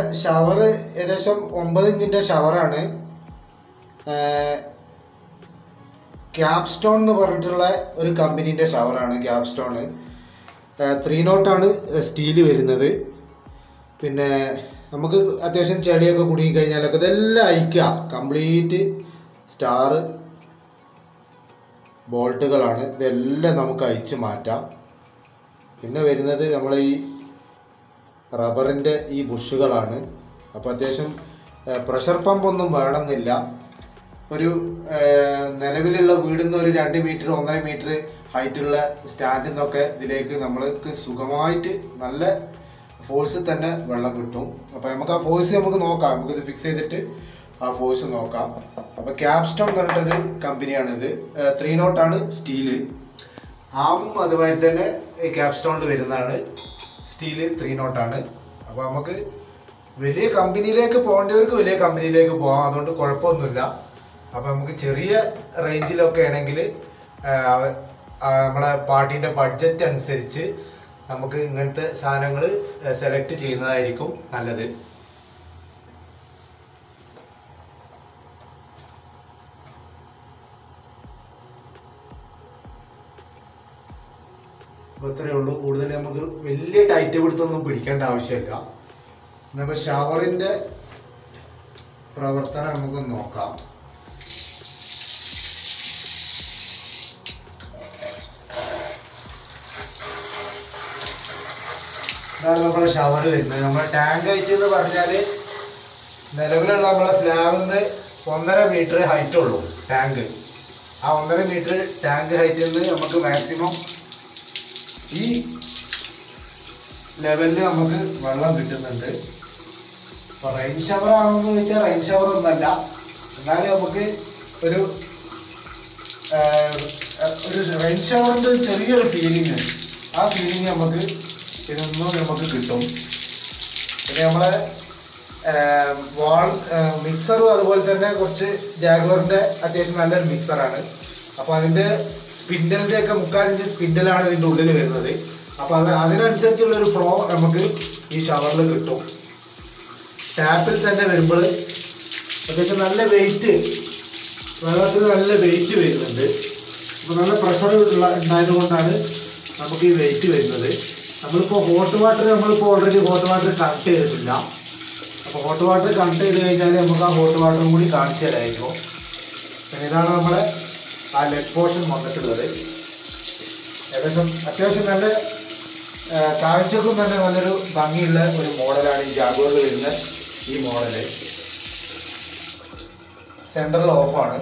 shower ഏകദേശം ഒമ്പത് ഇഞ്ചിൻ്റെ ഷവറാണ് ക്യാപ്സ്റ്റോൺ എന്ന് പറഞ്ഞിട്ടുള്ള ഒരു കമ്പനീൻ്റെ ഷവറാണ് ക്യാപ്സ്റ്റോൺ ത്രീ നോട്ടാണ് സ്റ്റീൽ വരുന്നത് പിന്നെ നമുക്ക് അത്യാവശ്യം ചെടിയൊക്കെ കുടുങ്ങി കഴിഞ്ഞാലൊക്കെ ഇതെല്ലാം അയക്കുക കംപ്ലീറ്റ് സ്റ്റാർ ബോൾട്ടുകളാണ് ഇതെല്ലാം നമുക്ക് അയച്ച് മാറ്റാം പിന്നെ വരുന്നത് നമ്മൾ ഈ റബ്ബറിൻ്റെ ഈ ബുഷുകളാണ് അപ്പോൾ അത്യാവശ്യം പ്രഷർ പമ്പ് ഒന്നും വേണമെന്നില്ല ഒരു ഏഹ്, നിലവിലുള്ള വീടിൽ നിന്ന് ഒരു രണ്ട് മീറ്റർ ഒന്നര മീറ്റർ ഹൈറ്റുള്ള സ്റ്റാൻഡിൽ നിന്നൊക്കെ ഇതിലേക്ക് നമ്മൾക്ക് സുഖമായിട്ട് നല്ല ഫോഴ്സിൽ തന്നെ വെള്ളം കിട്ടും അപ്പോൾ നമുക്ക് ആ ഫോഴ്സ് നമുക്ക് നോക്കാം നമുക്കിത് ഫിക്സ് ചെയ്തിട്ട് ആ ഫോഴ്സ് നോക്കാം അപ്പോൾ ക്യാപ്സ്റ്റോൺ എന്ന് പറഞ്ഞിട്ടൊരു കമ്പനിയാണിത് ത്രീ നോട്ടാണ് സ്റ്റീല് ആമും അതുമാതിരി തന്നെ ഈ ക്യാപ്സ്റ്റോണിൽ വരുന്നതാണ് സ്റ്റീല് ത്രീ നോട്ടാണ് അപ്പോൾ നമുക്ക് വലിയ കമ്പനിയിലേക്ക് പോകേണ്ടവർക്ക് വലിയ കമ്പനിയിലേക്ക് പോകാം അതുകൊണ്ട് കുഴപ്പമൊന്നുമില്ല അപ്പോൾ നമുക്ക് ചെറിയ റേഞ്ചിലൊക്കെ ആണെങ്കിൽ നമ്മളെ പാർട്ടീൻ്റെ ബഡ്ജറ്റ് അനുസരിച്ച് നമുക്ക് ഇങ്ങനത്തെ സാധനങ്ങൾ സെലക്ട് ചെയ്യുന്നതായിരിക്കും നല്ലത് അപ്പോൾ ഇത്രയേ ഉള്ളൂ കൂടുതൽ നമുക്ക് വലിയ ടൈറ്റ് പിടുത്തൊന്നും പിടിക്കേണ്ട ആവശ്യമില്ല എന്നപ്പോൾ ഷവറിൻ്റെ പ്രവർത്തനം നമുക്കൊന്ന് നോക്കാം ഇതാണ് നമ്മുടെ ഷവർ വരുന്നത് നമ്മുടെ ടാങ്ക് ഹൈറ്റ് എന്ന് പറഞ്ഞാൽ നിലവിലുള്ള നമ്മളെ സ്ലാബിൽ നിന്ന് ഒന്നര മീറ്റർ ഹൈറ്റ് ഉള്ളൂ ടാങ്ക് ആ ഒന്നര മീറ്റർ ടാങ്ക് ഹൈറ്റിൽ നിന്ന് നമുക്ക് മാക്സിമം ഈ ലെവലിൽ നമുക്ക് വെള്ളം കിട്ടുന്നുണ്ട് അപ്പോൾ റെയിൻ ഷവർ ആണെന്ന് ചോദിച്ചാൽ റെയിൻ ഷവർ ഒന്നല്ല എന്നാലും നമുക്ക് ഒരു ആ, ഒരു റെയിൻ ഷവറിൻ്റെ ചെറിയൊരു ഫീലിംഗ് ആ ഫീലിംഗ് നമുക്ക് ഇതൊന്നും നമുക്ക് കിട്ടും പിന്നെ നമ്മളെ വാൾ മിക്സറും അതുപോലെ തന്നെ കുറച്ച് ജാഗ്വറിൻ്റെ അത്യാവശ്യം നല്ലൊരു മിക്സറാണ് അപ്പോൾ അതിൻ്റെ സ്പിൻഡലിൻ്റെ ഒക്കെ മുക്കാലിഞ്ച് സ്പിൻഡലാണ് ഇതിൻ്റെ ഉള്ളിൽ വരുന്നത് അപ്പോൾ അത് അതിനനുസരിച്ചുള്ള ഒരു ഫ്ലോ നമുക്ക് ഈ ഷവറിൽ കിട്ടും ടാപ്പിൽ തന്നെ വരുമ്പോൾ അത്യാവശ്യം നല്ല വെയിറ്റ് വെള്ളത്തിന് നല്ല വെയിറ്റ് വരുന്നുണ്ട് അപ്പോൾ നല്ല പ്രഷർ ഉണ്ടായത് കൊണ്ടാണ് നമുക്ക് ഈ വെയിറ്റ് വരുന്നത് നമ്മളിപ്പോൾ ഹോട്ട് വാട്ടർ നമ്മളിപ്പോൾ ഓൾറെഡി ഹോട്ട് വാട്ടർ കണക്ട് ചെയ്തിട്ടില്ല അപ്പോൾ ഹോട്ട് വാട്ടർ കണക്ട് ചെയ്ത് കഴിഞ്ഞാൽ നമുക്ക് ആ ഹോട്ട് വാട്ടറും കൂടി കാണിച്ചു തരാമായിരുന്നു പിന്നെ ഇതാണ് നമ്മുടെ ആ ലെഗ് പോർഷൻ വന്നിട്ടുള്ളത് ഏകദേശം അത്യാവശ്യം നല്ല ആ, കാഴ്ചക്കും തന്നെ നല്ലൊരു ഭംഗിയുള്ള ഒരു മോഡലാണ് ഈ ജാഗോറിൽ വരുന്ന ഈ മോഡല് സെൻട്രൽ ഓഫാണ്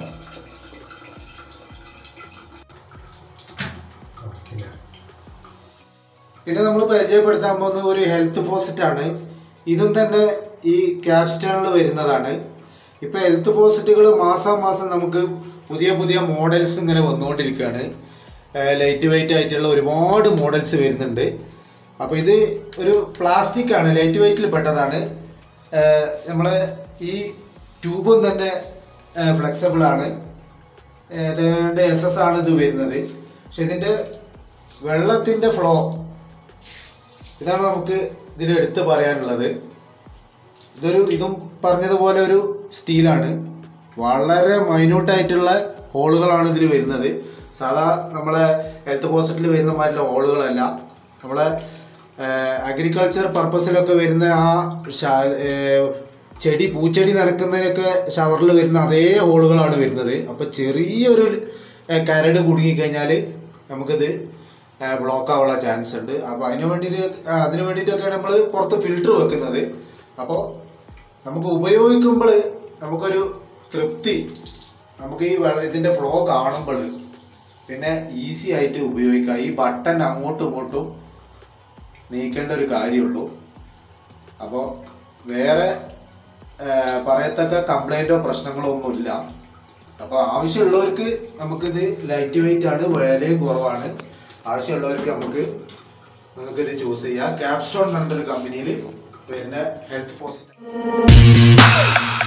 പിന്നെ നമ്മൾ പരിചയപ്പെടുത്താൻ പോകുന്ന ഒരു ഹെൽത്ത് ഫോസിറ്റ് ആണ് ഇതും തന്നെ ഈ ക്യാപ്സ്റ്റണിൽ വരുന്നതാണ് ഇപ്പോൾ ഹെൽത്ത് പോസിറ്റുകൾ മാസം മാസം നമുക്ക് പുതിയ പുതിയ മോഡൽസ് ഇങ്ങനെ വന്നുകൊണ്ടിരിക്കുകയാണ് ലൈറ്റ് വെയിറ്റ് ആയിട്ടുള്ള ഒരുപാട് മോഡൽസ് വരുന്നുണ്ട് അപ്പോൾ ഇത് ഒരു പ്ലാസ്റ്റിക് ആണ് ലൈറ്റ് വെയിറ്റിൽ പെട്ടതാണ് നമ്മൾ ഈ ട്യൂബും തന്നെ ഫ്ലെക്സിബിൾ ആണ് ഏതാണ്ട് എസ് എസ് ആണ് ഇത് വരുന്നത് പക്ഷെ ഇതിൻ്റെ വെള്ളത്തിൻ്റെ ഫ്ലോ ഇതാണ് നമുക്ക് ഇതിൽ എടുത്ത് പറയാനുള്ളത് ഇതൊരു ഇതും പറഞ്ഞതുപോലെ ഒരു സ്റ്റീലാണ് വളരെ മൈന്യൂട്ടായിട്ടുള്ള ഹോളുകളാണ് ഇതിൽ വരുന്നത് സാധാ നമ്മളെ ഹെൽത്ത് പോസിറ്റിൽ വരുന്ന മാതിരിയുള്ള ഹോളുകളല്ല നമ്മളെ അഗ്രികൾച്ചർ പർപ്പസിലൊക്കെ വരുന്ന ആ ഷ- ഏർ ചെടി പൂച്ചെടി നനക്കുന്നതിനൊക്കെ ഷവറിൽ വരുന്ന അതേ ഹോളുകളാണ് വരുന്നത് അപ്പോൾ ചെറിയൊരു ഏർ കരട് കുടുങ്ങിക്കഴിഞ്ഞാൽ നമുക്കിത് ബ്ലോക്ക് ആവാനുള്ള ചാൻസ് ഉണ്ട് അപ്പോൾ അതിന് വേണ്ടിയിട്ട് ആ, അതിന് വേണ്ടിയിട്ടൊക്കെയാണ് നമ്മൾ പുറത്ത് ഫിൽറ്റർ വെക്കുന്നത് അപ്പോൾ നമുക്ക് ഉപയോഗിക്കുമ്പോൾ നമുക്കൊരു തൃപ്തി നമുക്ക് ഈ വെള്ളം ഇതിൻ്റെ ഫ്ലോ കാണുമ്പോൾ പിന്നെ ഈസി ആയിട്ട് ഉപയോഗിക്കാം ഈ ബട്ടൺ അങ്ങോട്ടും ഇങ്ങോട്ടും നീക്കേണ്ട ഒരു കാര്യമുള്ളൂ അപ്പോൾ വേറെ ആ, പറയത്തക്ക കംപ്ലൈൻറ്റോ പ്രശ്നങ്ങളോ ഒന്നുമില്ല അപ്പോൾ ആവശ്യമുള്ളവർക്ക് നമുക്കിത് ലൈറ്റ് വെയിറ്റ് ആണ് വിലയും കുറവാണ് ആവശ്യമുള്ളവർക്ക് നമുക്ക് നമുക്കിത് ചൂസ് ചെയ്യാം ക്യാപ്സ്റ്റോൺ എന്ന് പറഞ്ഞൊരു കമ്പനിയിൽ വരുന്ന ഹെൽത്ത് ഫോസ്